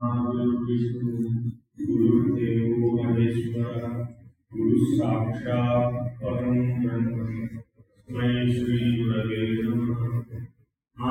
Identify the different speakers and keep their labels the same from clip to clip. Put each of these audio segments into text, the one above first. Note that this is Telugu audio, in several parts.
Speaker 1: गुरुविष्णु गुरुदेवो महेश्वर गुरु साक्षात् परं ब्रह्म तस्मै श्रीगुरवे नमः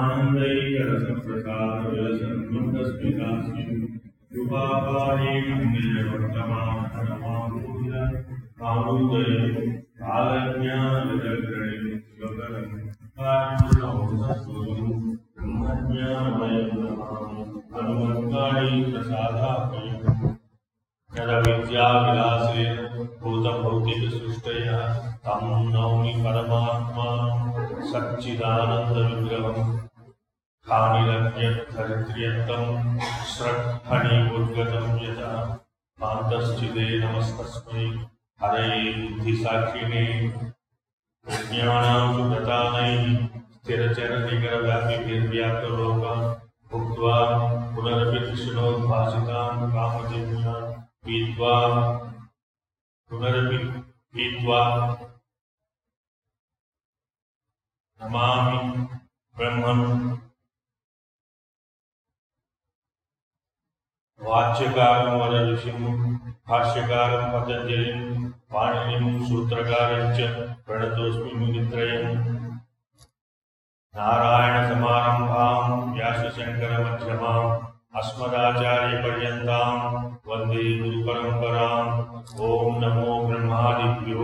Speaker 1: आनन्दैकरसप्रसादविलसन्मुखस्मितास्मिन् कृपापारेण वर्तमानमाभूय कामुदय कालज्ञानविदग्रणे स्वकरं कारणौसस्वरं ब्रह्मज्ञानमयं नमामि हनुमत्काळी प्रसादापयम् यदा विद्याविलासेन भूतभौतिकसृष्टयः तं नौमि परमात्मानं सच्चिदानन्दविग्रहम् खानिरज्ञद्धरित्र्यन्तं स्रक्फणीमुद्गतं यतः कान्तश्चिदे नमस्तस्मै हरये बुद्धिसाक्षिणे प्रज्ञानां सुगतानैः स्थिरचरनिकरव्यापिभिर्व्याप्तलोकान् भुक्त्वा पुनरपि कृष्णोद्भासितान् कामजन्यान् पीत्वा पुनरपि पीत्वा नमामि ब्रह्मन् वाच्यकारं वद ऋषिं भाष्यकारं पतञ्जलिं पाणिनिं सूत्रकारं च प्रणतोऽस्मि मुनित्रयम् नारायणसमारम्भां व्यासशङ्करमध्यमाम् अस्मदाचार्यपर्यन्तां वन्दे गुरुपरम्पराम् ॐ नमो ब्रह्मादिभ्यो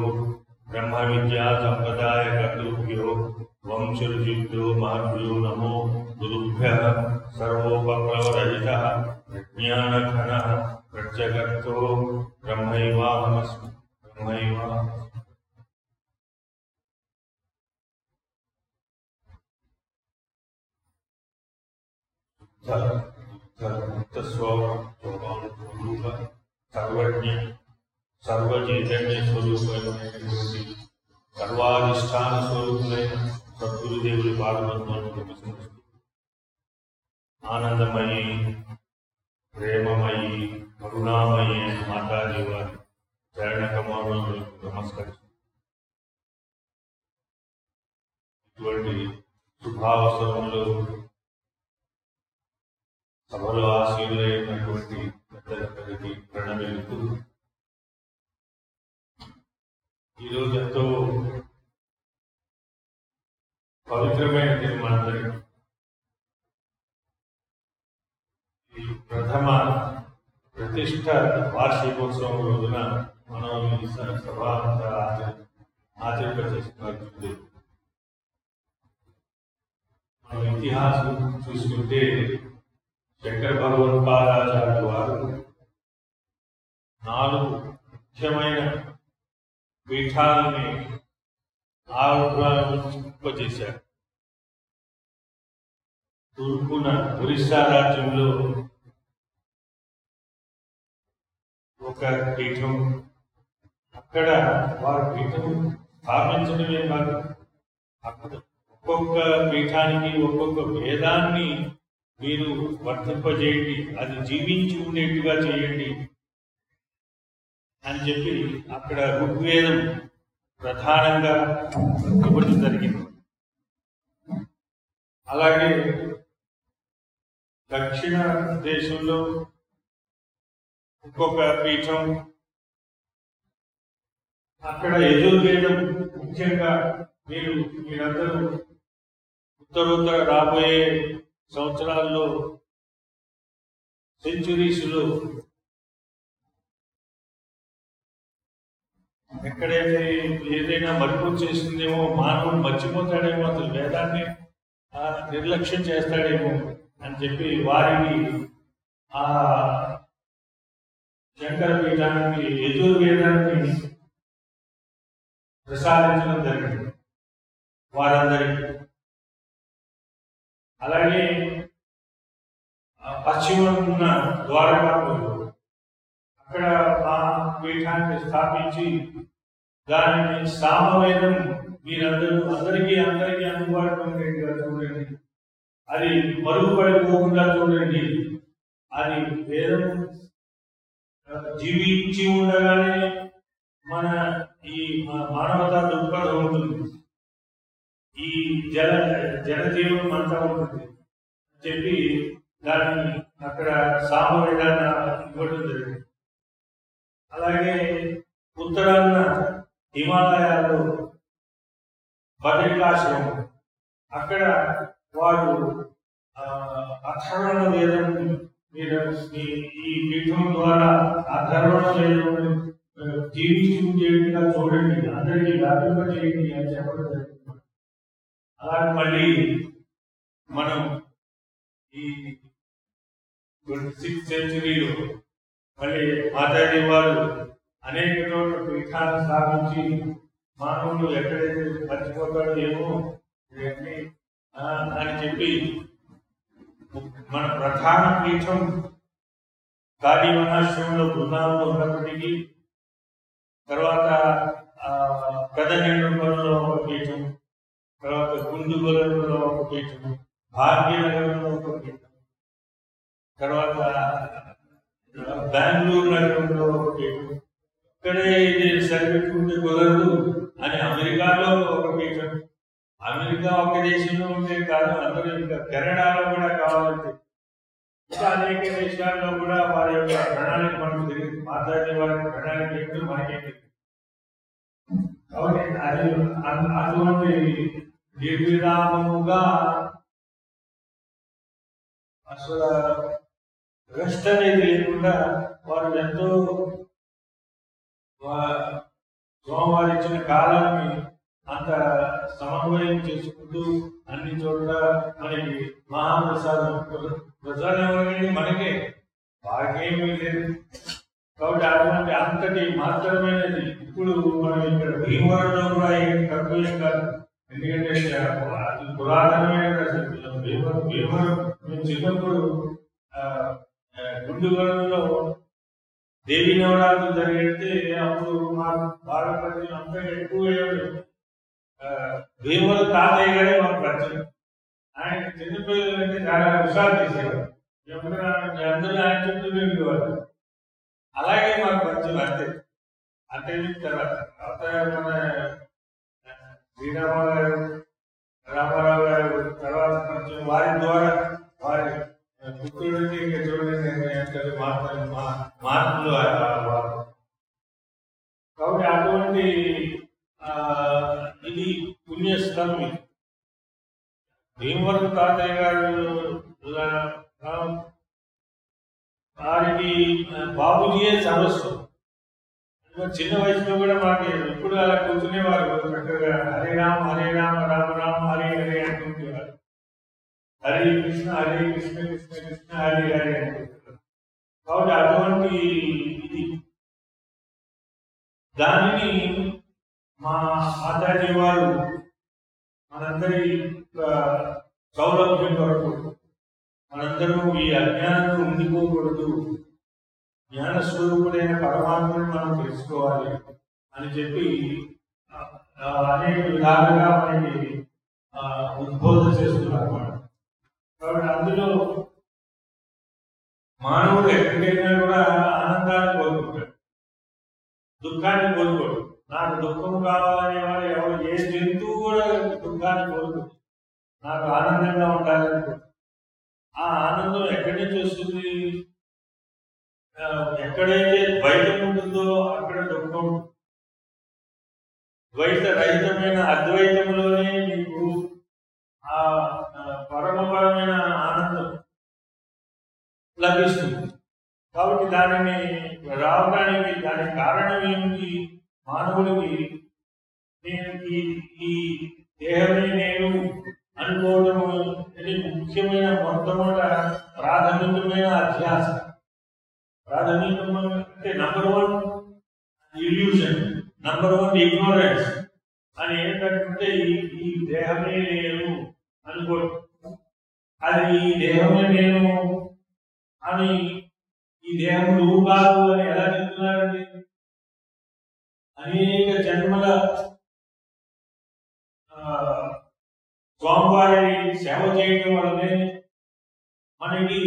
Speaker 1: ब्रह्मविद्यासम्प्रदायकर्तृभ्यो वंशऋषिभ्यो महद्भ्यो नमो गुरुभ्यः सर्वोपप्लवरहितः विज्ञानघनः प्रत्यगर्थो ब्रह्मैवाहमस्मि ब्रह्मैवाहम् मुक्त स्वरूप सर्वज्ञ सर्वचैतन्य స్వరూపమైనటువంటి సర్వాధిష్టాన స్వరూపులైన సద్గురుదేవుడి పాదపద్మను నమస్కరిస్తూ ఆనందమయి ప్రేమమయి కరుణామయి మాతాజీ వారి చరణ కమలకు నమస్కరిస్తూ ఇటువంటి శుభావసరంలో సభలో ఆశీర్వైనటువంటి పెద్దలందరికీ ప్రణమిలుతూ ఈరోజు ఎంతో పవిత్రమైన దినం మనందరికీ ఈ ప్రథమ ప్రతిష్ట వార్షికోత్సవం రోజున మనం ఈ స- సభ అంతా ఆచరి ఆచరింప చేసుకోవాల్సింది మనం ఇతిహాసం చూసుకుంటే శంకర భగవత్పాదాచార్య వారు నాలుగు ముఖ్యమైన పీఠాలని ఆవిర్భవింపజేశారు తూర్పున ఒరిస్సా రాజ్యంలో ఒక పీఠం అక్కడ వారి పీఠం స్థాపించడమే కాదు అక్కడ ఒక్కొక్క పీఠానికి ఒక్కొక్క వేదాన్ని మీరు వర్తింపజేయండి అది జీవించి ఉండేట్టుగా చేయండి అని చెప్పి అక్కడ ఋగ్వేదం ప్రధానంగా ఇవ్వడం జరిగింది అలాగే దక్షిణ దేశంలో ఇంకొక పీఠం అక్కడ యజుర్వేదం ముఖ్యంగా మీరు మీరందరూ ఉత్తరోత్తర రాబోయే సంవత్సరాల్లో సెంచురీస్లో ఎక్కడైతే ఏదైనా మరుపు చేసిందేమో మానవుడు మర్చిపోతాడేమో అసలు వేదాన్ని ఆ, నిర్లక్ష్యం చేస్తాడేమో అని చెప్పి వారికి ఆ శంకర పీఠానికి యజుర్వేదాన్ని ప్రసాదించడం జరిగింది వారందరికీ అలాగే ఆ పశ్చిమం ఉన్న ద్వారకాపురం అక్కడ ఆ పీఠాన్ని స్థాపించి దానిని సామవేదం మీరందరూ అందరికీ అందరికీ అందుబాటులో ఉండేట్టుగా చూడండి అది మరుగుపడిపోకుండా చూడండి అది వేదం ఆ, జీవించి ఉండగానే మన ఈ మా- మానవతా దృక్పథం ఉంటుంది ఈ జన జనజీవనం అంతా ఉంటుంది చెప్పి దాన్ని అక్కడ సామవేదాన ఇవ్వడం జరిగింది అలాగే ఉత్తరాన హిమాలయాల్లో బదరికాశ్రమం అక్కడ వారు ఆ, అథర్వణ వేదం మీరు ఈ- ఈ పీఠం ద్వారా అథర్వణ వేదం జీవించేట్టుగా చూడండి అందరికీ వ్యాపింప చేయండి అని చెప్పడం జరుగుతుంది అలాగే మళ్ళీ మనం ఈ సిక్స్త్ సెంచురీలో మళ్ళీ మాతాజీ వారు అనేక చోట్ల పీఠాలను స్థాపించి మానవుడు ఎక్కడైతే మర్చిపోతాడో ఏమో ఇవన్నీ ఆ, అని చెప్పి మన ప్రధాన పీఠం కాళీ మహాశ్రమంలో బృందావనంలో ఉన్నప్పటికీ తర్వాత ఆ, పెదనెండుకొండలో ఒక పీఠం తర్వాత గుండుగొలంలో ఒక పీఠం భాగ్యనగరంలో ఒక పీఠం తర్వాత బెంగళూరు నగరంలో ఒక పీఠం ఇక్కడే ఇది సరిపెట్టుకుంటే కుదరదు అని అమెరికాలో ఒక పీఠం అమెరికా ఒక దేశంలో ఉంటే కాదు అందరూ ఇంకా కెనడాలో కూడా కావాలంటే ఇంకా అనేక దేశాల్లో కూడా వారి యొక్క ప్రణాళిక మనకు తెలియదు మాట్లాడే వారి ప్రణాళిక ఏంటో మనకేం తెలియదు కాబట్టి అది అ- అటువంటి నిర్విరామముగా అసలు రెస్ట్ అనేది లేకుండా వారు ఎంతో వా- స్వామివారు ఇచ్చిన కాలాన్ని అంత సమన్వయం చేసుకుంటూ అన్ని చోట్ల మనకి మహాప్రసాదం ప్రసాదం ఎవరికైనా మనకే బాగేమీ లేదు కాబట్టి అటువంటి అంతటి మాత్రమేనది ఇప్పుడు మనం ఇక్కడ భీమవరంలో కూడా ఏం తక్కువ ఏం కాదు ఎందుకంటే అది పురాతనమైన అసలు భీమవరం భీమవరం మేము చిన్నప్పుడు ఆ, ఆ, గుండుగొలంలో దేవి నవరాత్రులు జరిగితే అప్పుడు మా బాలపతి అంతా ఎక్కువ ఆ, భీమవరం తాతయ్య గారే మాకు పరిచయం ఆయన చిన్నపిల్లలు అంటే చాలా విషయాలు చేసేవారు ఎప్పుడు అందరూ ఆయన చుట్టూ ఉండేవారు అలాగే మాకు పరిచయం అంతే అంతే తర్వాత తర్వాత మన ఆ, శ్రీరామారావు గారు రామారావు గారు తర్వాత కొంచెం వారి ద్వారా వారి పుత్రుడికి ఇంకా చూడండి ఎంత మార్పులు మా- మార్పులు ఆ- ఆ వారు. కాబట్టి అటువంటి ఆ, ఇది పుణ్యస్థలం ఇది భీమవరం తాతయ్య గారు లా- ఆ, వారికి బాబుజీయే సర్వస్వం ఇంకా చిన్న వయసులో కూడా మాకు ఎప్పుడు అలా కూర్చునేవారు చక్కగా హరే రామ హరే రామ రామ రామ హరే హరే అంటుండేవారు హరే కృష్ణ హరే కృష్ణ కృష్ణ కృష్ణ హరే హరే అంటుంటారు కాబట్టి అటువంటి ఇది దానిని మా ఆచార్య వారు మనందరి ఆ, సౌలభ్యం కొరకు మనందరూ ఈ అజ్ఞానం ఉండిపోకూడదు జ్ఞాన స్వరూపుడైన పరమాత్మని మనం తెలుసుకోవాలి అని చెప్పి ఆ, ఆ, అనేక విధాలుగా మనకి ఆ, ఉద్బోధ చేస్తున్నారు అన్నమాట కాబట్టి అందులో మానవుడు ఎక్కడికైనా కూడా ఆనందాన్ని కోరుకుంటాడు దుఃఖాన్ని కోరుకోడు నాకు దుఃఖం కావాలనే వాడు ఎవరు ఏ జంతువు కూడా దుఃఖాన్ని కోరుకోడు నాకు ఆనందంగా ఉండాలని కోరుకుంటాడు. ఆ ఆనందం ఎక్కడి నుంచి వస్తుంది ఆ, ఎక్కడైతే ద్వైతం ఉంటుందో అక్కడ దుఃఖం ఉంటుంది. ద్వైత రహితమైన అద్వైతంలోనే నీకు ఆ ఆ, పరమపరమైన ఆనందం లభిస్తుంది కాబట్టి దానిని రావడానికి దానికి కారణం ఏమిటి మానవుడికి నేను ఈ ఈ దేహమే నేను అనుకోవడం ఇది ముఖ్యమైన మొట్టమొదట ప్రాథమికమైన అధ్యాస ప్రాథమికమైన అంటే number one illusion number one ignorance అని ఏంటంటే ఈ ఈ దేహమే నేను అనుకోవడం అది ఈ దేహమే నేను అని ఈ దేహం నువ్వు కాదు అని ఎలా చెప్తున్నారండి అనేక జన్మల ఆ, స్వామివారి సేవ చేయడం వల్లనే మనకి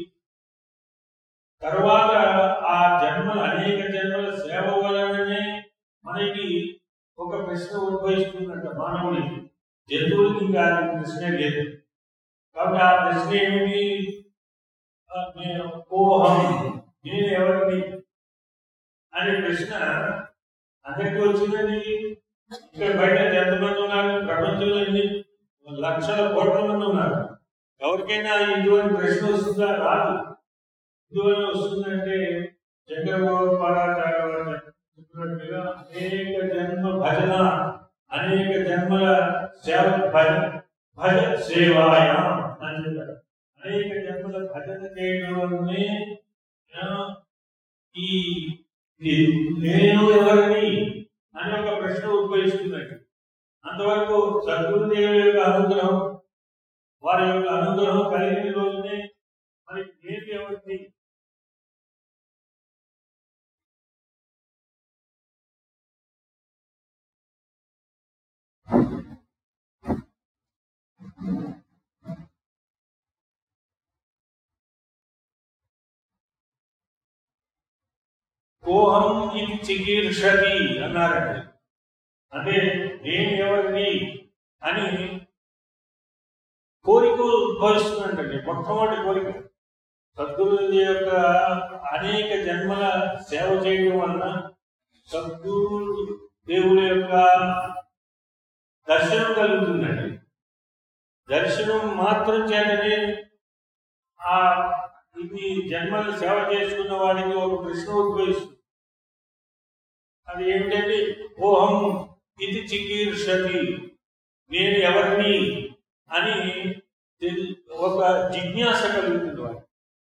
Speaker 1: తర్వాత ఆ జన్మల అనేక జన్మల సేవ వలననే మనకి ఒక ప్రశ్న ఉద్భవిస్తుందంట మానవుడికి జంతువులకి ఇంకా ఆ ప్రశ్నే లేదు కాబట్టి ఆ ప్రశ్న ఏమిటి ఆ, నేను ఓహం నేను ఎవరిని అనే ప్రశ్న అందరికీ వచ్చిందండి ఇక్కడ బయట ఎంతమంది ఉన్నారు ప్రపంచంలో ఎన్ని లక్షల కోట్ల మంది ఉన్నారు ఎవరికైనా ఇటువంటి ప్రశ్న వస్తుందా రాదు ఎందువల్ల వస్తుందంటే చంద్రబాబు చెప్పినట్టుగా అనేక జన్మ భజన అనేక జన్మల సేవ భజ భజ సేవాయ అని చెప్పారు అనేక జన్మల భజన చేయడం వల్లనే ఆ, ఈ ఈ నేను ఎవరిని అని ఒక ప్రశ్న ఉద్భవిస్తుందండి అంతవరకు సద్గురుదేవుల యొక్క అనుగ్రహం వారి యొక్క అనుగ్రహం కలిగిన రోజునే మనకి నేను ఎవరిని కోహం ఇది చికీర్షతి అన్నారండి అంటే నేను ఎవరిని అని కోరిక ఉద్భవిస్తుందండి మొట్టమొదటి కోరిక సద్గురు యొక్క అనేక జన్మల సేవ చేయడం వలన సద్గురు దేవుడి యొక్క దర్శనం కలుగుతుందండి దర్శనం మాత్రం చేతనే ఆ ఇది జన్మలు సేవ చేసుకున్న వాడికి ఒక ప్రశ్న ఉద్భవిస్తుంది అది ఏమిటంటే ఓహం ఇది చికీర్షతి నేను ఎవరిని అని తెలి- ఒక జిజ్ఞాస కలుగుతుంది వాడు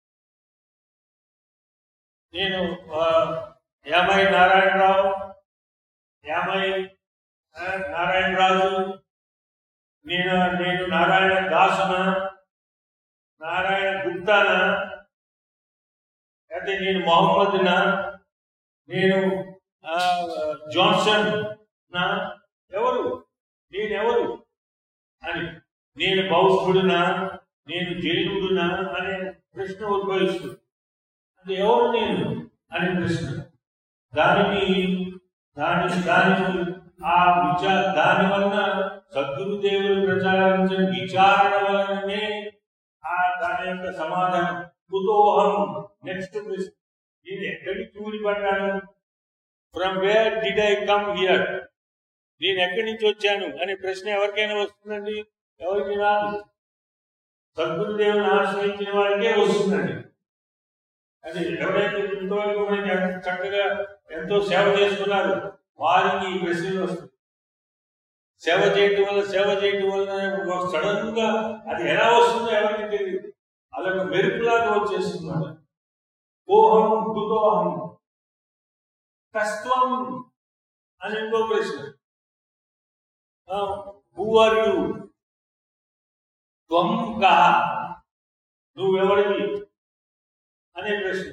Speaker 1: నేను ఆ, యామై నారాయణరావు యామై ఆ, నారాయణరాజు నేను నేను నారాయణ దాసున నారాయణ గుప్తానా అయితే నేను మొహమ్మద్నా నేను ఆ, జాన్సన్ నా ఎవరు నేనెవరు అని నేను బౌద్ధుడునా నేను జైనుడునా అనే ప్రశ్న ఉద్భవిస్తుంది అంటే ఎవరు నేను అనే ప్రశ్న దానికి దాని దాని ఆ విచార దాని వలన సద్గురుదేవులు ప్రచారించిన విచారణ వలననే ఆ దాని యొక్క సమాధానం కుతోహం నెక్స్ట్ ప్రశ్న నేను ఎక్కడికి చూడిపడ్డాను from where did I come here నేను ఎక్కడి నుంచి వచ్చాను అనే ప్రశ్న ఎవరికైనా వస్తుందండి ఎవరికి రాదు సద్గురుదేవుని ఆశ్రయించిన వారికే వస్తుందండి అది ఎవరైతే ఇంతవరకు మనకి ఎంత చక్కగా ఎంతో సేవ చేస్తున్నారు వారికి ఈ ప్రశ్నలు వస్తాయి సేవ చేయటం వల్ల సేవ చేయటం వల్ల సడన్ గా అది ఎలా వస్తుందో ఎవరికి తెలియదు అదొక మెరుపులాగా వచ్చేస్తుంది మన కోహం కుతోహం కస్త్వం అని ఇంకో ప్రశ్న హూ ఆర్ యు త్వం కా నువ్వెవడివి అనే ప్రశ్న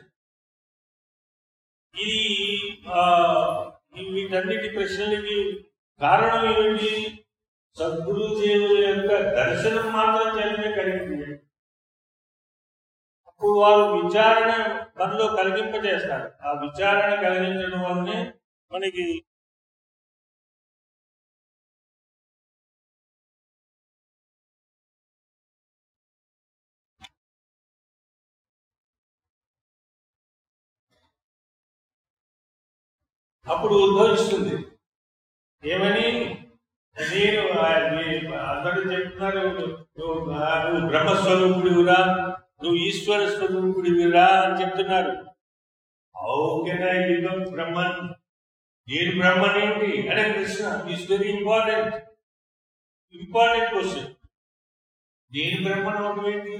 Speaker 1: ఇది ఆ, ఈ వీటన్నిటి ప్రశ్నలకి కారణం ఏమిటి సద్గురు దేవుల యొక్క దర్శనం మాత్రం చేతనే కలిగింది అప్పుడు వారు విచారణ మనలో కలిగింపజేస్తారు ఆ విచారణ కలిగించడం వల్లనే మనకి అప్పుడు ఉద్భవిస్తుంది ఏమని నేను ఆ, మీ- అందరూ చెప్తున్నారు నువ్వు ఆ, నువ్వు బ్రహ్మస్వరూపుడివిరా నువ్వు ఈశ్వర స్వరూపుడివిరా అని చెప్తున్నారు how can I become Brahman నేను బ్రహ్మన్ ఏంటి అనే ప్రశ్న is very important important question నేను బ్రహ్మన్ అవడం ఏంటి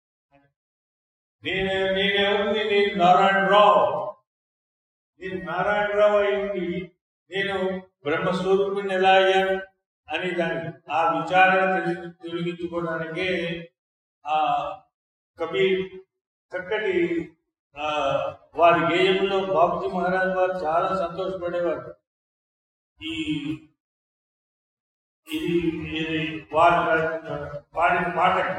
Speaker 1: నేను నేను ఎవరిని నేను నారాయణరావు నేను నారాయణరావు అయింది నేను బ్రహ్మస్వరూపుని ఎలా అయ్యాను అని దాన్ని ఆ విచారణ తెలి- తొలగించుకోవడానికే ఆ కబీర్ చక్కటి ఆ వారి గేయంలో బాబుజీ మహారాజ్ వారు చాలా సంతోషపడేవారు ఈ ఇది ఇది వారు పాడిన పాటకి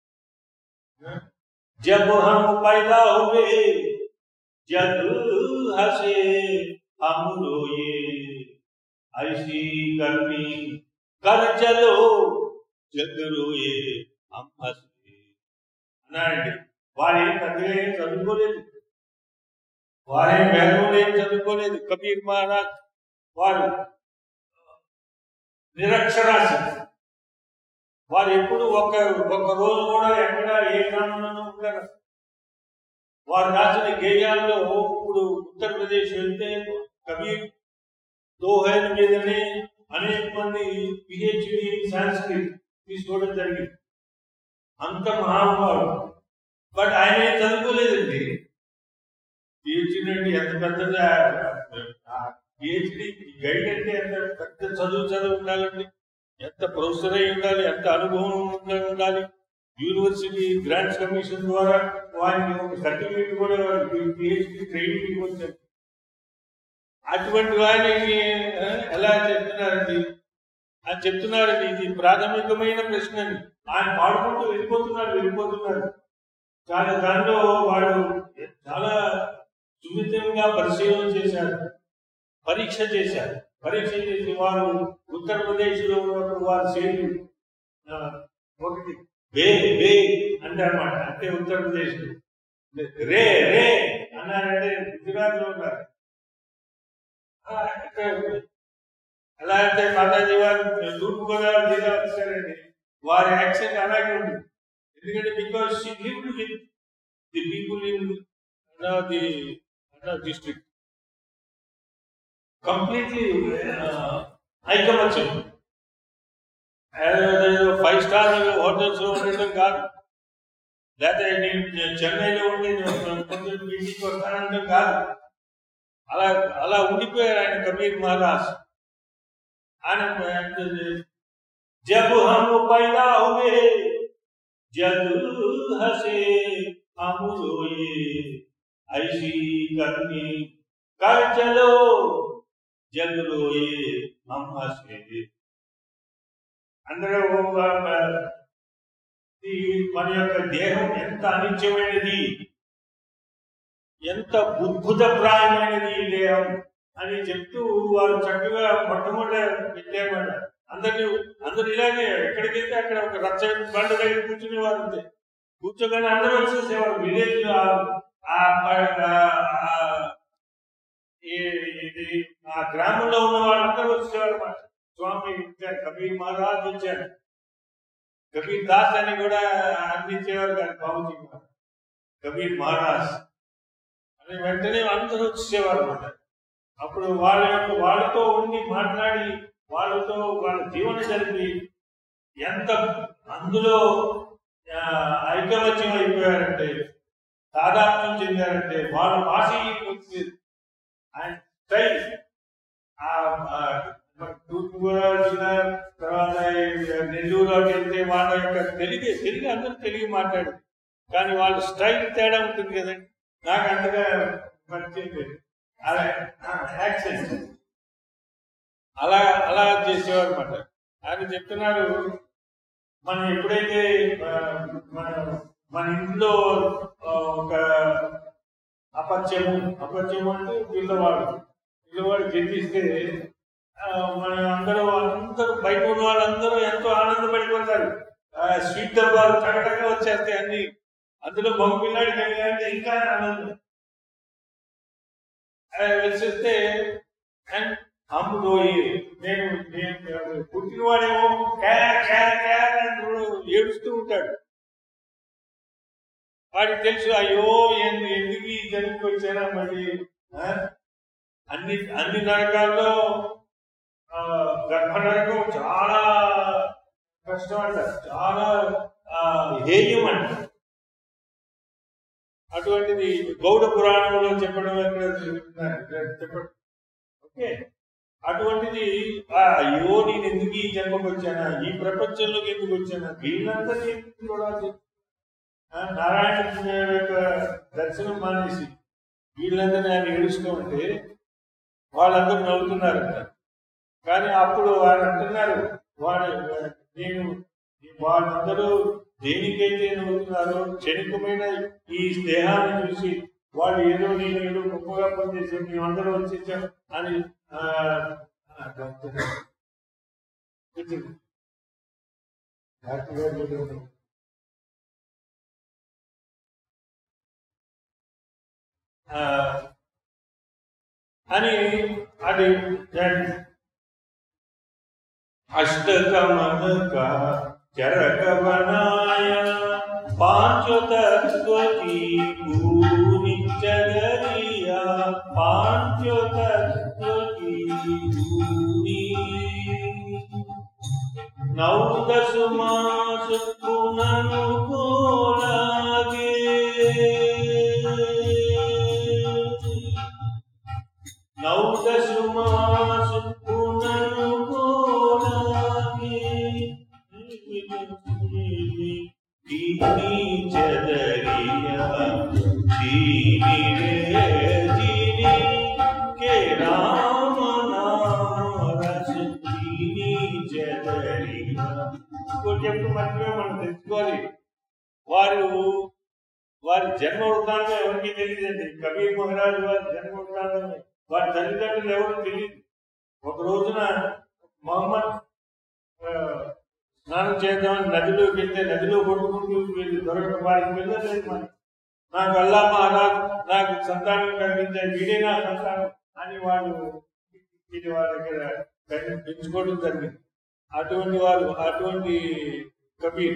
Speaker 1: जब हम पैदा हुए जब हंसे हम रोए ऐसी करनी कर चलो जग रोए हम हंसे అన్నాడండి వారేం పెద్దగా ఏం చదువుకోలేదు వారేం వేదంలో ఏం చదువుకోలేదు కబీర్ మహారాజ్ వారు నిరక్షరాసి వారు ఎప్పుడు ఒక్క ఒక్క రోజు కూడా ఎక్కడ ఏ గ్రామంలోనూ ఉంటారు వారు రాసిన గేయాల్లో ఇప్పుడు ఉత్తరప్రదేశ్ వెళ్తే కబీర్ దోహైల మీదనే అనేక మంది పిహెచ్డి సాంస్క్రిట్ తీసుకోవడం జరిగింది అంత మహానుభావుడు బట్ ఆయన ఏం చదువుకోలేదండి పిహెచ్డి అంటే ఎంత పెద్దది పిహెచ్డి గైడ్ అంటే ఎంత పెద్ద చదువు చదువు ఉండాలండి ఎంత ప్రొఫెసర్ అయి ఉండాలి ఎంత అనుభవం ఉండ- ఉండాలి యూనివర్సిటీ గ్రాంట్స్ కమిషన్ ద్వారా వారికి ఒక సర్టిఫికేట్ కూడా పిహెచ్డి ట్రైనింగ్ ఇవ్వచ్చు అటువంటి వారిని ఆ, ఎలా చెప్తున్నారండి అని చెప్తున్నారండి ఇది ప్రాథమికమైన ప్రశ్న అని ఆయన పాడుకుంటూ వెళ్ళిపోతున్నారు వెళ్ళిపోతున్నారు కానీ దాంట్లో వాడు చాలా సున్నితంగా పరిశీలన చేశారు పరీక్ష చేశారు పరీక్ష చేసి వారు ఉత్తరప్రదేశ్ లో ఉన్నప్పుడు వారి సేలు ఆ, ఒకటి వే వే అంటారన్నమాట అంటే ఉత్తరప్రదేశ్ రే రే అన్నారంటే గుజరాత్ లో ఉన్నారు ఆ, అంటే ఎలా అంటే మాతాజీ వారు తూర్పు గోదావరి జిల్లా వచ్చారండి వారి యాక్సెంట్ అలాగే ఉంది ఎందుకంటే because she lived with the people in the district completely ఐకమత్యం ఫైవ్ స్టార్ హోటల్స్ లో ఉండడం కాదు లేకపోతే నేను చెన్నైలో ఉండి నేను కొంచెం ఇంటికి వస్తానంటే కాదు అలా అలా ఉండిపోయారు ఆయన కబీర్ మహారాజ్ ఆయన జబ్ హమ్ పైదా హుए जग हसे हम रोए ऐसी करनी कर चलो जग रोए हम हसे అందరూ ఈ మన యొక్క దేహం ఎంత అనిత్యమైనది ఎంత బుద్భుతప్రాయమైనది ఈ దేహం అని చెప్తూ వారు చక్కగా మొట్టమొదట పెట్టేమాట అందరినీ అందరు ఇలాగే ఎక్కడికి వెళ్తే అక్కడ ఒక రచ్చ బండ దగ్గర కూర్చునేవారు అంతే కూర్చోగానే అందరూ వచ్చేసేవారు విలేజ్ లో ఆ ఆ- ఆ- ఈ- ఇది ఆ గ్రామంలో ఉన్న వాళ్ళందరూ వచ్చేవారు అన్నమాట స్వామి వచ్చారు కబీర్ మహారాజ్ వచ్చారు కబీర్ దాస్ అని కూడా అందించేవారు కాదు బాబుజీ గారు. కబీర్ మహారాజ్ అని వెంటనే అందరూ వచ్చేవారు అన్నమాట అప్పుడు వాళ్ళ యొక్క వాళ్ళతో ఉండి మాట్లాడి వాళ్ళతో వాళ్ళ జీవన జరిపి ఎంత అందులో ఆ, ఐకమత్యం అయిపోయారంటే తాదాత్మ్యం చెందారంటే వాళ్ళ భాష వచ్చి ఆయన స్టైల్ ఆ ఆ, మన తూర్పుగోదావరి జిల్లా తర్వాత ఈ నెల్లూరులోకి వెళ్తే వాళ్ళ యొక్క తెలుగు తెలుగు అందరూ తెలుగు మాట్లాడు కానీ వాళ్ళ స్టైల్ తేడా ఉంటుంది కదండి నాకు అంతగా పరిచయం లేదు అలా యాక్సెంట్ అలా అలా చేసేవారు అనమాట ఆయన చెప్తున్నారు మనం ఎప్పుడైతే ఆ, మన మన ఇంట్లో ఆ, ఒక అపత్యము అపత్యము అంటే పిల్లవాడు పిల్లవాడు జన్మిస్తే ఆ, మన అందరూ అందరూ బయట ఉన్న వాళ్ళందరూ ఎంతో ఆనందపడిపోతారు ఆ, స్వీట్ డబ్బాలు టగటగా వచ్చేస్తాయి అన్ని అందులో బొమ్మ పిల్లాడి కలిగాలంటే ఇంకా ఆనందం ఆ, వచ్చేస్తే అండ్ అమ్ముడోయి నేను నేను పుట్టినవాడేమో క్యా క్యా క్యా అంటూ ఏడుస్తూ ఉంటాడు వాడికి తెలుసు అయ్యో ఎందు ఎందుకు ఈ జన్మకి వచ్చానా మళ్ళీ ఆ? అన్ని అన్ని నరకాల్లో ఆ, గర్భ నరకం చాలా కష్టం అంట చాలా ఆ, హేయం అంట అటువంటిది గౌడ పురాణంలో చెప్పడం ఎక్కడ చెప్తున్నారు? చెప్పడం ఓకే అటువంటిది ఆ, అయ్యో నేను ఎందుకు ఈ జన్మకు వచ్చానా ఈ ప్రపంచంలోకి ఎందుకు వచ్చానా వీళ్ళందరినీ ఎందుకు చూడాలి ఆ, నారాయణ యొక్క దర్శనం మానేసి వీళ్ళందరినీ ఆయన ఏడుస్తూ ఉంటే వాళ్ళందరూ నవ్వుతున్నారంట కానీ అప్పుడు వారు అంటున్నారు వాడు నేను వాళ్ళందరూ దేనికైతే నవ్వుతున్నారో క్షణికమైన ఈ దేహాన్ని చూసి వాళ్ళు ఏదో నేను ఏదో గొప్పగా పనిచేసాం మేమందరం వచ్చేసాం అని ఆ, ఆ, డాక్టర్ కూర్చోండి. డాక్టర్ గారు చెప్పారు. ఆ, అని అది అష్టకమనక చరకవనాయ పాంచతత్వకి భూనిచ్చగరియా పాంచతత్వకి భూని నౌదసు మాసు పునను కోలాగే నౌదసు మాసు పునను కోలాగే దీని చదరియా చీని రే చీని కే రామ నామ రస చీని చదరియా ఇంకోటి చెప్పు మర్చిపోయి మనం తెలుసుకోవాలి వారు వారి జన్మ వృత్తాంతం ఎవరికి తెలియదండి కబీర్ మహారాజు వారి జన్మ వృత్తాంతం వారి తల్లిదండ్రులు ఎవరు తెలియదు ఒక రోజున మొహమ్మద్ ఆ, స్నానం చేద్దామని నదిలోకి వెళ్తే నదిలో కొట్టుకుంటూ వీళ్ళు దొరకడం వారికి వెళ్ళలేదు మరి నాకు అల్లా మహారాజ్ నాకు సంతానం కలిగించే వీడే నా సంతానం అని వాళ్ళు ఇది వాళ్ళ దగ్గర పెంచు- పెంచుకోవడం జరిగింది అటువంటి వారు అటువంటి కబీర్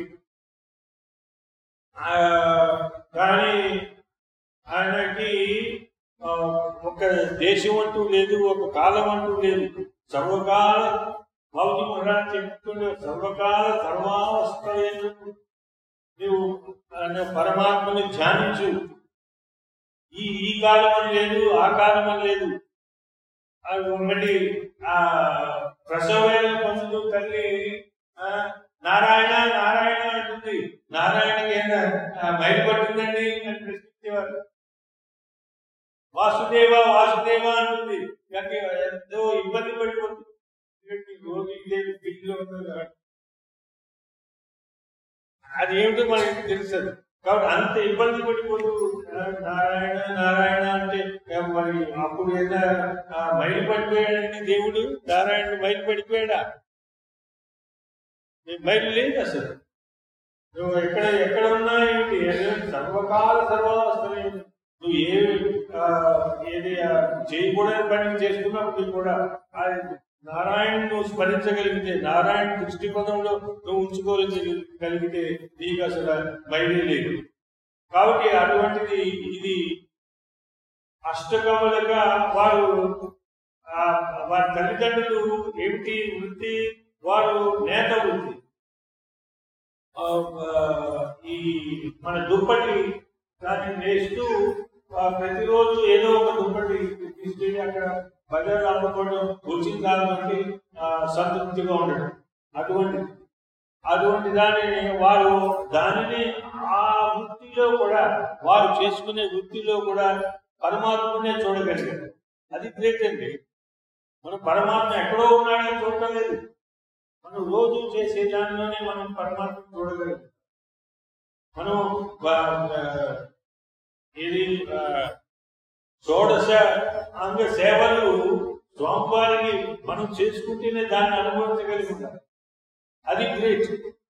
Speaker 1: ఆ, కానీ ఆయనకి ఆ, ఒక దేశం అంటూ లేదు ఒక కాలం అంటూ లేదు సర్వకాల మౌని మహారాజ్ చెప్తుండే సర్వకాల సర్వావస్థ నువ్వు ఆయన పరమాత్మని ధ్యానించు ఈ ఈ కాలం అని లేదు ఆ కాలం అని లేదు అది మళ్ళీ ఆ ప్రసవమైన పొందుతూ తల్లి ఆ, నారాయణ నారాయణ అంటుంది నారాయణకి ఏమైనా మైలు పట్టిందండి అని ప్రశ్నించేవారు వాసుదేవ వాసుదేవ అంటుంది కానీ ఎంతో ఇబ్బంది పడిపోతుంది ఎందుకంటే రోజు ఇదే దిగులో ఉంది కాబట్టి. అది ఏమిటో మనకి తెలుస్తుంది కాబట్టి అంత ఇబ్బంది పడిపోతూ ఆ, నారాయణ నారాయణ అంటే ఆ, మరి అప్పుడు ఏదైనా ఆ, మైలు పడిపోయాడండి దేవుడు నారాయణ మైలు పడిపోయాడా నీకు మైలు లేదు అసలు నువ్వు ఎక్కడ ఎక్కడ ఉన్నా ఏంటి ఏదో సర్వకాల సర్వావస్థలు ఏంటి? నువ్వు ఏ ఆ, ఏది ఆ, చేయకూడని పని చేస్తున్నప్పుడు కూడా ఆ నారాయణ నువ్వు స్మరించగలిగితే నారాయణ దృష్టిపథంలో నువ్వు ఉంచుకోగలిగితే నీకు అసలు బయలు లేదు కాబట్టి అటువంటిది ఇది అష్టకములుగా వారు ఆ, వారి తల్లిదండ్రులు ఏమిటి వృత్తి వారు నేత వృత్తి ఆ, ఆ, ఈ మన దుప్పటి దాన్ని వేస్తూ ఆ, ప్రతిరోజు ఏదో ఒక దుప్పటి తీసుకెళ్ళి అక్కడ బజార్లో అమ్ముకోవడం వచ్చిన కాబట్టి ఆ, సంతృప్తిగా ఉండడం అటువంటి అటువంటి దానిని వారు దానిని ఆ వృత్తిలో కూడా వారు చేసుకునే వృత్తిలో కూడా పరమాత్మనే చూడగలిగారు అది గ్రేట్ అండి మనం పరమాత్మ ఎక్కడో ఉన్నాడని చూడటం లేదు మనం రోజు చేసే దానిలోనే మనం పరమాత్మ చూడగలం మనం బ- ఆ, ఇది ఆ, షోడశ అంగ సేవలు స్వామివారికి మనం చేసుకుంటేనే దాన్ని అనుభవించగలిగి ఉంటాం అది గ్రేట్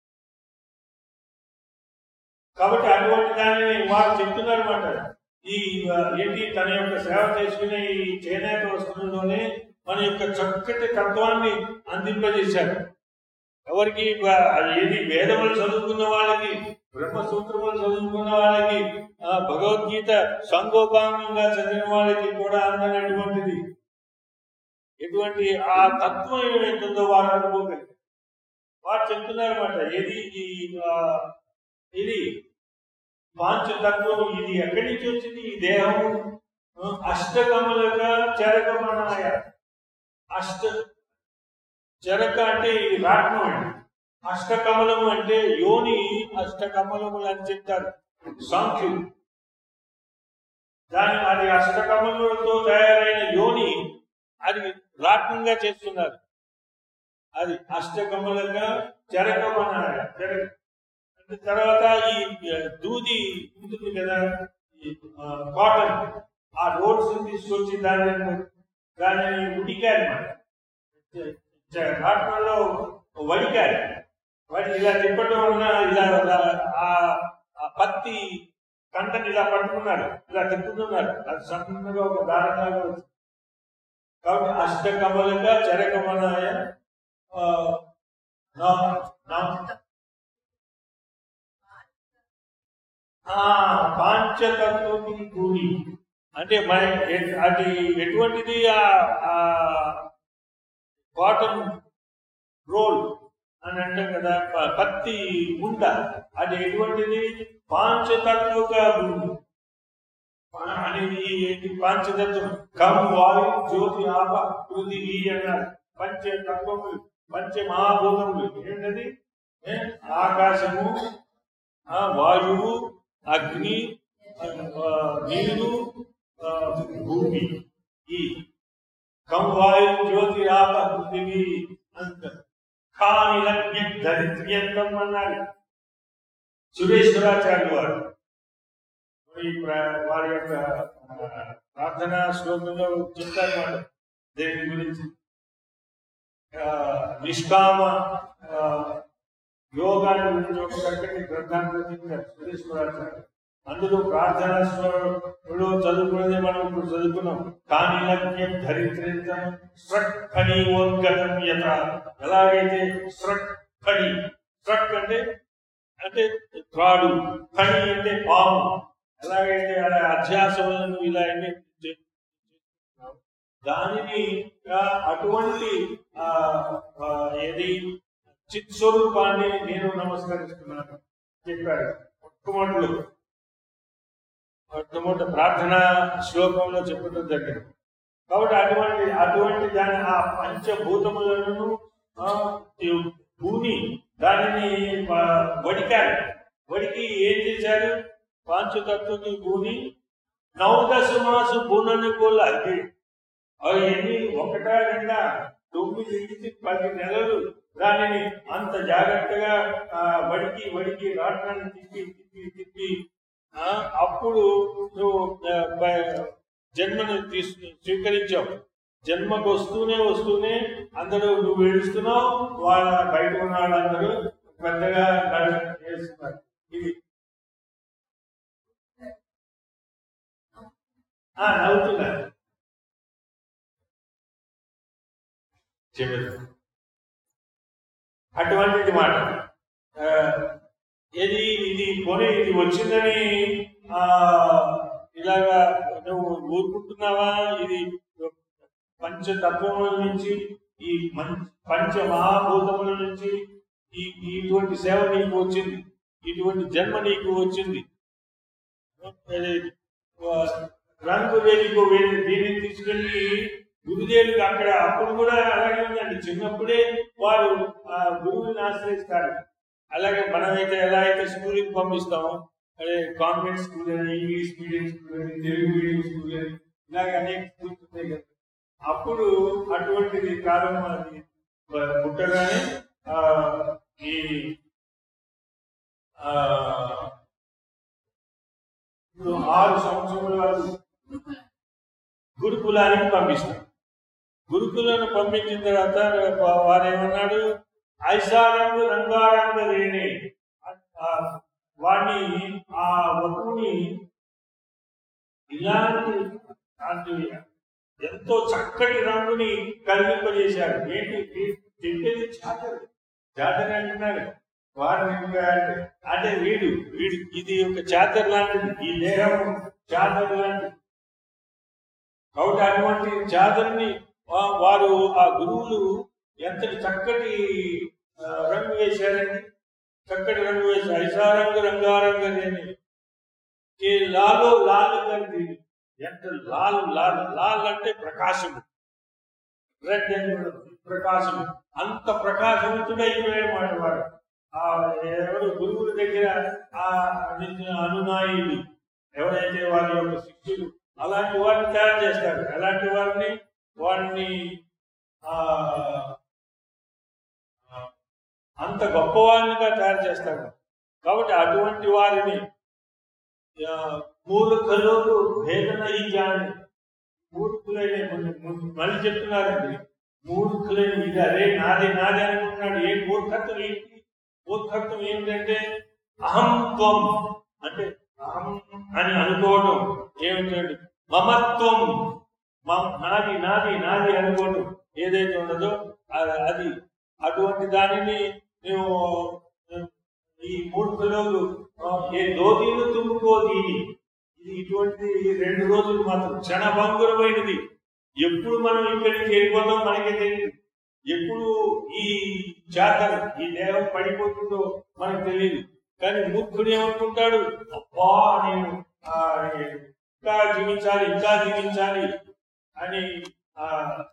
Speaker 1: కాబట్టి అటువంటి దానిని వారు చెప్తున్నారు అనమాట ఈ ఆ, ఏంటి తన యొక్క సేవ చేసుకునే ఈ చేనేత వస్తువుల్లోనే మన యొక్క చక్కటి తత్వాన్ని అందింపజేశారు ఎవరికి బ- అది ఏది వేదములు చదువుకున్న వాళ్ళకి బ్రహ్మసూత్రములు చదువుకున్న వాళ్ళకి ఆ, భగవద్గీత సంగోపాంగంగా చదివిన వాళ్ళకి కూడా అందనటువంటిది ఎటువంటి ఆ తత్వం ఏమైతుందో వారు అనుకోగలిగారు వారు చెప్తున్నారు అనమాట ఏది ఈ ఆ, ఇది పాంచతత్వం ఇది ఎక్కడి నుంచి వచ్చింది ఈ దేహం ఆ, అష్టకములుగా చెరకమనాయ అష్ట చెరక అంటే ఇది రాట్నం అండి అష్టకమలము అంటే యోని అష్టకమలములు అని చెప్తారు సాంఖ్యులు దాని అది అష్టకమలతో తయారైన యోని అది రాట్నంగా చేస్తున్నారు అది అష్టకమలంగా చెరకమనాయ చెరక అంటే తర్వాత ఈ ఆ, దూది ఉంటుంది కదా ఈ ఆ, కాటన్ ఆ రోడ్స్ తీసుకొచ్చి దాన్ని దానిని ఉడికారన్నమాట రాట్నంలో వడికారు వాటి ఇలా తిప్పటం వలన ఇలా ఇలా ఆ ఆ పత్తి కంటని ఇలా పట్టుకున్నారు ఇలా తిప్పుతున్నారు అది సన్నగా ఒక దారంలాగా వచ్చింది కాబట్టి అష్టకమలక చరకమనాయ ఆ, నా- నా- ఆ పాంచతత్వం భూమి అంటే మన ఎ- అది ఎటువంటిది ఆ ఆ కాటన్ రోల్ అని అంటాం కదా ప- పత్తి గుంట అది ఎటువంటిది పాంచతత్వక భూమి పా- అనేది ఏంటి పాంచతత్వం కం వాయు జ్యోతి ఆప పృథివీ అన్నారు పంచతత్వములు పంచ మహాభూతములు ఏంటది ఏ? ఆకాశము ఆ వాయువు అగ్ని ఆ, నీరు ఆ, భూమి ఈ కం వాయు జ్యోతి ఆప పృథివీ అంత కానిలజ్ఞ దరిద్ర్యంతం అన్నారు సురేశ్వరాచార్య వారు మరి ప్ర- వారి యొక్క ఆ, ప్రార్థనా శ్లోకంలో చెప్తారన్నమాట దేని గురించి ఆ, నిష్కామ ఆ, యోగాన్ని గురించి ఒక చక్కటి గ్రంథాన్ని రచించారు సురేశ్వరాచార్య అందులో ప్రార్థనా శ్లోకంలో చదువుకున్నది మనం ఇప్పుడు చదువుకున్నాం కానీ లగ్నం ధరిత్రించం స్ట్రక్ ఫణి ఓద్గతం యథ ఎలాగైతే స్ట్రక్ ఫణి స్ట్రక్ అంటే అంటే త్రాడు ఫణి అంటే పాము ఎలాగైతే అలా అధ్యాసములను ఇలా అన్ని చే- దానిని ఆ, అటువంటి ఆ, ఆ, ఏది చిత్ స్వరూపాన్ని నేను నమస్కరిస్తున్నాను చెప్పాడు మొట్టమొదటి మొట్టమొదటి ప్రార్థన శ్లోకంలో చెప్పడం జరిగింది కాబట్టి అటువంటి అటువంటి దాని ఆ పంచభూతములను ఆ, ఈ భూమి దానిని ఆ, వడికారు వడికి ఏం చేశారు పాంచతత్వకి భూమి నవదశ మాసు భూనని కోళ్ళ అది అవి ఎన్ని ఒకటా రెండా తొమ్మిది నుంచి పది నెలలు దానిని అంత జాగ్రత్తగా ఆ, వడికి వడికి రాట్నాన్ని తిప్పి తిప్పి తిప్పి ఆ, అప్పుడు నువ్వు ఆ, బ- జన్మను తీసుకు స్వీకరించావు జన్మకు వస్తూనే వస్తూనే అందరూ నువ్వు ఏడుస్తున్నావు వాళ్ళ బయట ఉన్న వాళ్ళందరూ పెద్దగా నడు- చేస్తున్నారు ఇది ఆ, నవ్వుతున్నారు చెప్పేది అటువంటిది మాట ఆ, ఏది ఇది కొని ఇది వచ్చిందని ఆ ఇలాగా నువ్వు ఊరుకుంటున్నావా ఇది పంచతత్వముల నుంచి ఈ మం- పంచ మహాభూతముల నుంచి ఈ ఇటువంటి సేవ నీకు వచ్చింది ఇటువంటి జన్మ నీకు వచ్చింది అది, ఆ, రంగు వేలికు వేలి దీన్ని తీసుకెళ్లి గురుదేవుడికి అక్కడ అప్పుడు కూడా అలాగే ఉందండి చిన్నప్పుడే వారు ఆ గురువుని ఆశ్రయిస్తారు అలాగే మనమైతే ఎలా అయితే స్కూల్కి పంపిస్తామో అదే కాన్వెంట్ స్కూల్ అని ఇంగ్లీష్ మీడియం స్కూల్ అని తెలుగు మీడియం స్కూల్ అని ఇలాగ అనేక స్కూల్స్ ఉన్నాయి కదా అప్పుడు అటువంటిది కాలం అది పుట్టగానే ఆ, ఈ ఆ, ఇప్పుడు ఆరు సంవత్సరాల వరకు గురుకులానికి పంపిస్తాం గురుకులను పంపించిన తర్వాత వా- వారు ఏమన్నాడు ఐసారంగు రంగారంగ రేణి ఆ, వాడిని ఆ వధువుని ఇలాంటి అలాంటి ఎంతో చక్కటి రంగుని కలిగింపజేశాడు ఏంటి వీ- చెప్పేది చాతరు చాతరు అంటున్నాడు వారిని ఇంకా అంటే అంటే వీడు వీడు ఇది ఒక చాతర్ లాంటిది ఈ దేహం చాతర్ లాంటిది కాబట్టి అటువంటి చాదర్ని వా- వారు ఆ గురువులు ఎంతటి చక్కటి ఆ, రంగు వేశారండి చక్కటి రంగు వేశారు ఐసారంగు రంగారంగ లేని కే లాలో లాల్ కంది ఎంత లాల్ లాల్ లాల్ అంటే ప్రకాశము రెడ్ అండ్ ప్రకాశం అంత ప్రకాశవంతుడైపోయాడు మాట వాడు ఆ ఎవరు గురువుల దగ్గర ఆ నిజ అనునాయులు ఎవరైతే వారి యొక్క శిష్యులు అలాంటి వారిని తయారు చేస్తారు అలాంటి వారిని వారిని ఆ ఆ, అంత గొప్పవారినిగా తయారు చేస్తారు కాబట్టి అటువంటి వారిని ఆ, మూర్ఖులు భేదన ఈ జాని మూర్ఖులైన మళ్ళీ చెప్తున్నారండి మూర్ఖులైన ఇది అరే నాది నాది అనుకుంటున్నాడు ఏ మూర్ఖత్వం ఏంటి మూర్ఖత్వం ఏంటంటే అహం త్వం అంటే అహం అని అనుకోవటం ఏమిటండి మమత్వం మమ్ నాది నాది నాది అనుకోవటం ఏదైతే ఉన్నదో అ- అది అటువంటి దానిని మేము ఈ మూర్ఖులు ఆ, ఏ దోదీలు తుమ్ముకోదీని ఇది ఇటువంటి రెండు రోజులు మాత్రం క్షణభంగురమైనది ఎప్పుడు మనం ఇక్కడి నుంచి వెళ్ళిపోతాం మనకే తెలియదు ఎప్పుడు ఈ జాతర ఈ దేహం పడిపోతుందో మనకు తెలియదు కానీ మూర్ఖుడు ఏమనుకుంటాడు అబ్బా నేను ఆ, ఇంకా జీవించాలి ఇంకా జీవించాలి అని ఆ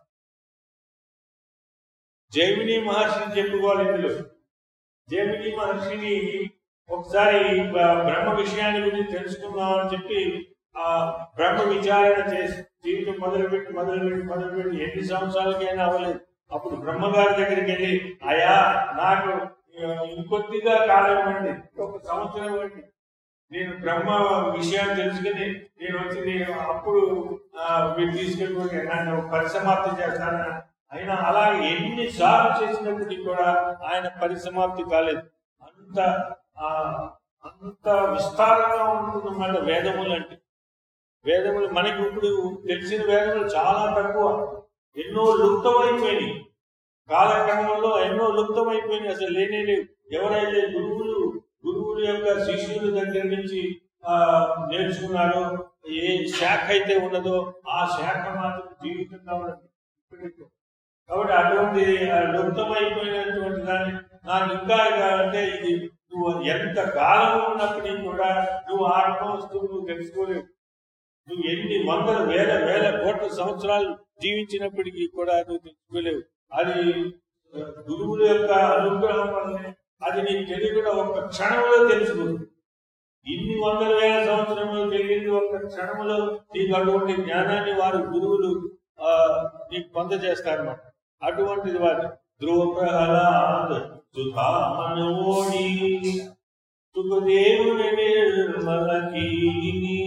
Speaker 1: జైమిని మహర్షిని చెప్పుకోవాలి ఇందులో జైమిని మహర్షిని ఒకసారి బ- బ్రహ్మ విషయాన్ని గురించి తెలుసుకుందామని చెప్పి ఆ బ్రహ్మ విచారణ చేసి జీవితం మొదలుపెట్టి మొదలుపెట్టి మొదలుపెట్టి ఎన్ని సంవత్సరాలకైనా అవ్వలేదు అప్పుడు బ్రహ్మగారి దగ్గరికి వెళ్ళి అయా నాకు ఆ, ఇంకొద్దిగా కాలం ఇవ్వండి ఒక సంవత్సరం ఇవ్వండి నేను బ్రహ్మ విషయాన్ని తెలుసుకుని నేను వచ్చి నేను అప్పుడు ఆ, మీరు తీసుకెళ్ళి నన్ను పరిసమాప్తి చేస్తాను అయినా అలాగే ఎన్నిసార్లు చేసినప్పటికీ కూడా ఆయన పరిసమాప్తి కాలేదు అంత ఆ, అంత విస్తారంగా ఉంటుందన్నమాట వేదములు అంటే వేదములు మనకి ఇప్పుడు తెలిసిన వేదములు చాలా తక్కువ ఎన్నో లుప్తమైపోయినాయి కాలక్రమంలో ఎన్నో లుప్తమైపోయినాయి అసలు లేనే లేవు ఎవరైతే గురువులు గురువుల యొక్క శిష్యుల దగ్గర నుంచి ఆ నేర్చుకున్నారో ఏ శాఖ అయితే ఉన్నదో ఆ శాఖ మాత్రం జీవితంగా ఉన్నది ఇప్పటికీ. కాబట్టి అటువంటి ఆ లుప్తమైపోయినటువంటి దాన్ని నాకు ఇంకా అంటే ఇది నువ్వు ఎంత కాలం ఉన్నప్పటికీ కూడా నువ్వు ఆత్మ వస్తువు నువ్వు తెలుసుకోలేవు నువ్వు ఎన్ని వందల వేల వేల కోట్ల సంవత్సరాలు జీవించినప్పటికీ కూడా నువ్వు తెలుసుకోలేవు అది ఆ, గురువుల యొక్క అనుగ్రహం వల్లనే అది నీకు తెలియకుండా ఒక్క క్షణంలో తెలుసుకుంది ఇన్ని వందల వేల సంవత్సరంలో తెలియని ఒక్క క్షణంలో నీకు అటువంటి జ్ఞానాన్ని వారు గురువులు ఆ నీకు పొందజేస్తారన్నమాట అటువంటిది వారు ధ్రువ ప్రహ్లాద్ సుధామనోడి సుఖదేవుని నిర్మలకీని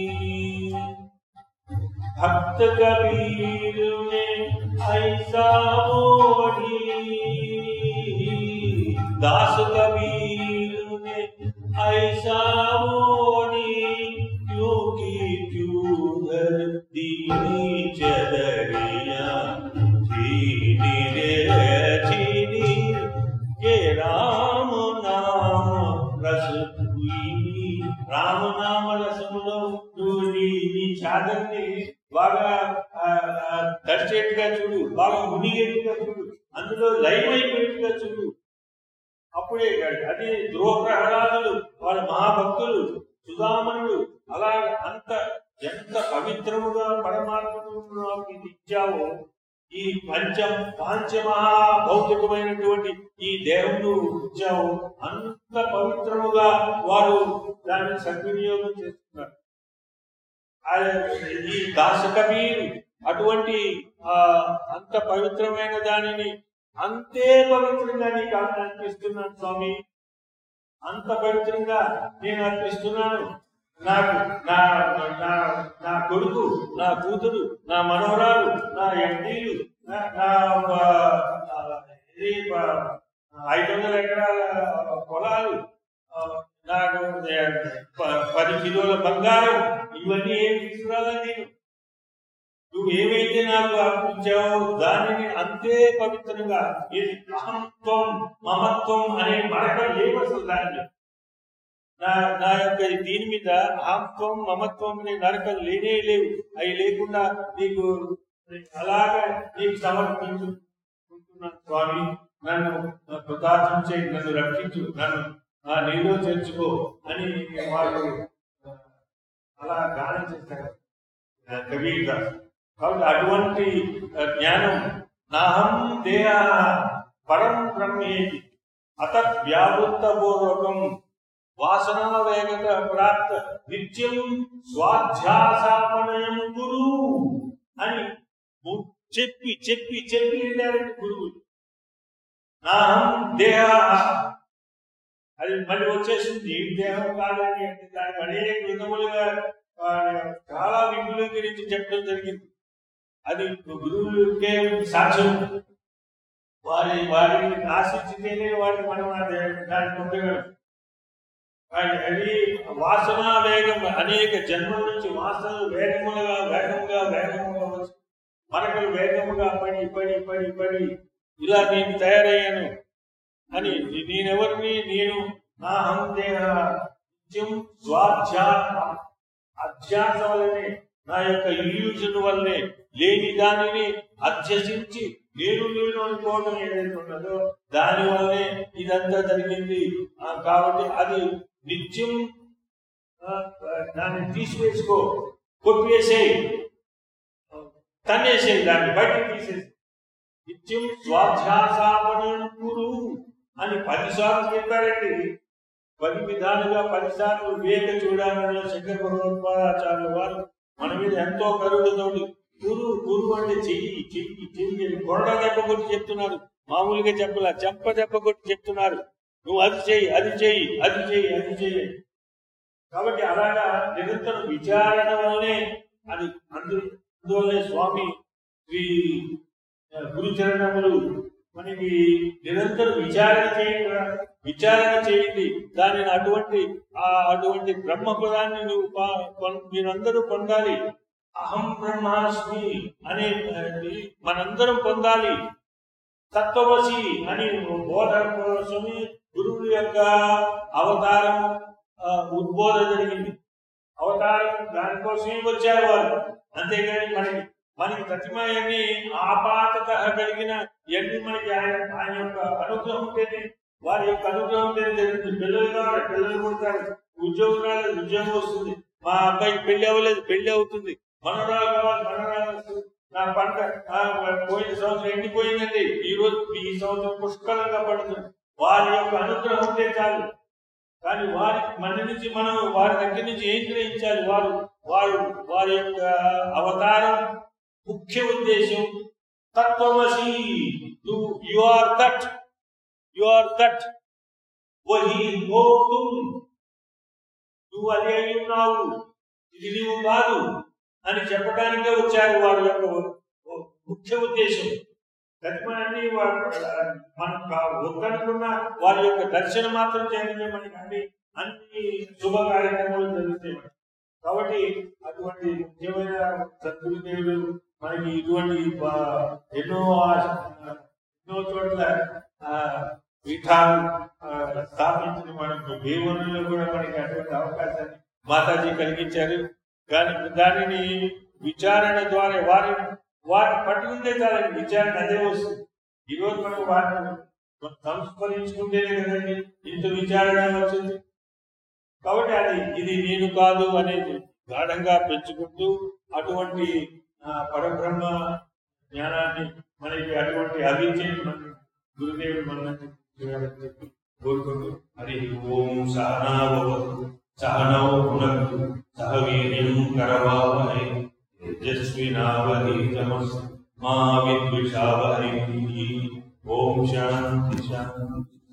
Speaker 1: भक्त कबीर ने ऐसा मोड़ी दास कबीर ने ऐसा मोड़ी क्योंकि क्यों दीनी चदरिया छीनी रे छीनी के राम नाम रस हुई రామ నామ రసములో నువ్వు నీ నీ చాదర్ని బాగా ఆ, ఆ, తడిచేట్టుగా చూడు బాగా మునిగేట్టుగా చూడు అందులో లైవ్ అయిపోయేట్టుగా చూడు అప్పుడే కాదు. అది ధ్రువ ప్రహ్లాదులు వాళ్ళ మహాభక్తులు సుధామనుడు అలా అంత ఎంత పవిత్రముగా పరమాత్మను నాకు ఇది ఇచ్చావో ఈ పంచం పాంచమహా భౌతికమైనటువంటి ఈ దేహంను ఇచ్చావు అంత పవిత్రముగా వారు దాన్ని సద్వినియోగం చేస్తున్నారు ఆ ఈ దాస కబీర్ అటువంటి ఆ అంత పవిత్రమైన దానిని అంతే పవిత్రంగా నీకు అర్పిస్తున్నాను స్వామి అంత పవిత్రంగా నేను అర్పిస్తున్నాను నాకు నా నా నా కొడుకు నా కూతురు నా మనవరాలు నా ఎండీలు నా నా ఆ, ఆ, ఇది, ఆ, ఐదు వందల ఎకరాల పొలాలు ఆ, నాకు ఏ, ప- పది కిలోల బంగారం ఇవన్నీ ఏం తీసుకురాలా నేను నువ్వు ఏవైతే నాకు అర్పించావో దానిని అంతే పవిత్రంగా ఇది అహంత్వం మమత్వం అనే మరక లేవు అసలు దాన్ని నా నా యొక్క ఈ దీని మీద అహంత్వం మమత్వం అనే నరకలు లేనే లేవు అవి లేకుండా నీకు అలాగా నీకు సమర్పించుకుంటున్నాను స్వామి నన్ను కృతార్థం చేయి నన్ను రక్షించు నన్ను ఆ నీలో చేర్చుకో అని వాళ్ళు ఆ, అలా గానం చేస్తారు ఆ, కబీర్ దాస్ కాబట్టి అటువంటి ఆ, జ్ఞానం నాహం దేహ పరం బ్రహ్మేతి అత వ్యావృత్త పూర్వకం వాసనా వేగత ప్రాప్త నిత్యం స్వాధ్యాసాపనయం గురు అని ము- చెప్పి చెప్పి చెప్పి వెళ్ళారంటే గురువు నాహం దేహ అది మళ్ళీ వచ్చేసింది ఈ దేహం కాదని అంటే దానికి అనేక విధములుగా ఆ, చాలా విధుల గురించి చెప్పడం జరిగింది అది గురువులకే సాక్ష్యం వారి వారిని ఆశించితేనే వారిని మనం అది దాన్ని పొందగలం అది- అది వాసన వేగం అనేక జన్మల నుంచి వాసనలు వేగములుగా వేగముగా వేగముగా వచ్చి మనకలు వేగముగా పడి పడి పడి పడి ఇలా నేను తయారయ్యాను అని నేనెవరిని నేను నా అంతే నిత్యం స్వాధ్యా అధ్యాస వల్లనే నా యొక్క ఇల్యూజన్ వల్లనే లేని దానిని అధ్యసించి నేను నేను అనుకోవడం ఏదైతే ఉన్నదో దాని వల్లనే ఇదంతా జరిగింది ఆ, కాబట్టి అది నిత్యం ఆ, దాన్ని తీసివేసుకో కొట్టివేసేయి తన్నేసేయి దాన్ని బయటకు తీసేసి నిత్యం స్వాధ్యాసాపనం కురు అని పదిసార్లు చెప్పారండి పది విధాలుగా పదిసార్లు వివేక చూడాలని శంకర భగవత్పాదాచార్యుల వారు మన మీద ఎంతో కరుడుతోటి గురు గురు అంటే చెయ్యి చెయ్యి చెయ్యి అని కొరడ దెబ్బ కొట్టి చెప్తున్నారు మామూలుగా చెప్పలా చెంప దెబ్బ కొట్టి చెప్తున్నారు నువ్వు అది చెయ్యి అది చెయ్యి అది చెయ్యి అది చెయ్యి కాబట్టి అలాగా నిరంతరం విచారణ వల్లనే అది అందు అందువల్లే స్వామి శ్రీ గురుచరణములు మనకి నిరంతరం విచారణ చేయండి విచారణ చేయండి దానిని అటువంటి ఆ అటువంటి బ్రహ్మపదాన్ని నువ్వు పా- పొం- మీరందరూ పొందాలి అహం బ్రహ్మాస్మి అనే అది మనందరం పొందాలి తత్వవసి అని బోధన కోసమే గురువుల యొక్క అవతారం ఆ, ఉద్బోధ జరిగింది అవతారం దానికోసమే వచ్చారు వారు అంతేగాని మనకి మనకి ప్రతిమయన్ని ఆపాతత కలిగిన ఎన్ని మనకి ఆయన ఆయన యొక్క అనుగ్రహం ఉంటేనే వారి యొక్క అనుగ్రహం ఉంటేనే జరుగుతుంది పిల్లలు కావాలి పిల్లలు పుడతారు ఉద్యోగం రాలేదు ఉద్యోగం వస్తుంది మా అబ్బాయికి పెళ్లి అవ్వలేదు పెళ్లి అవుతుంది మనరాలు కావాలి మనరాలు వస్తుంది నా పంట ఆ, పోయిన సంవత్సరం ఎండిపోయిందండి ఈ రోజు ఈ సంవత్సరం పుష్కలంగా పడుతుంది వారి యొక్క అనుగ్రహం ఉంటే చాలు కానీ వారి మన నుంచి మనం వారి దగ్గర నుంచి ఏం గ్రహించాలి వారు వారు వారి యొక్క అవతారం ముఖ్య ఉద్దేశం తత్వమసి నువ్వు you are that you are that వహి హోతుం నువ్వు అది అయి ఉన్నావు ఇది నీవు కాదు అని చెప్పడానికే వచ్చారు వారి యొక్క ముఖ్య ఉద్దేశం ప్రతిమలన్నీ వారు మనం కా- వద్దనుకున్న వారి యొక్క దర్శనం మాత్రం చేయడమే మనకి అన్ని అన్ని శుభ కార్యక్రమాలు జరుగుతాయి మనకి. కాబట్టి అటువంటి ముఖ్యమైన సద్గురుదేవులు మనకి ఇటువంటి బా- ఎన్నో ఆశ- ఎన్నో చోట్ల ఆ, పీఠాలు ఆ, స్థాపించిన మనకు భీమనులో కూడా మనకి అటువంటి అవకాశాన్ని మాతాజీ కలిగించారు కానీ దానిని విచారణ ద్వారా వారి వారిని పట్టుకుంటే చాలండి విచారణ అదే వస్తుంది ఈరోజు మనం వారిని సంస్మరించుకుంటేనే కదండి ఇంత విచారణ వచ్చింది కాబట్టి అది ఇది నేను కాదు అనేది గాఢంగా పెంచుకుంటూ అటువంటి ఆ, పరబ్రహ్మ జ్ఞానాన్ని మనకి అటువంటి అవిద్యని మన గురుదేవుడు మనకి చేయాలని చెప్పి కోరుకుంటూ హరి ఓం సహనావతు సహనౌ భునక్తు సహ వీర్యం కరవావహై తేజస్వినావధీతమస్ మా విద్విషావహై ఓం శాంతి శాంతి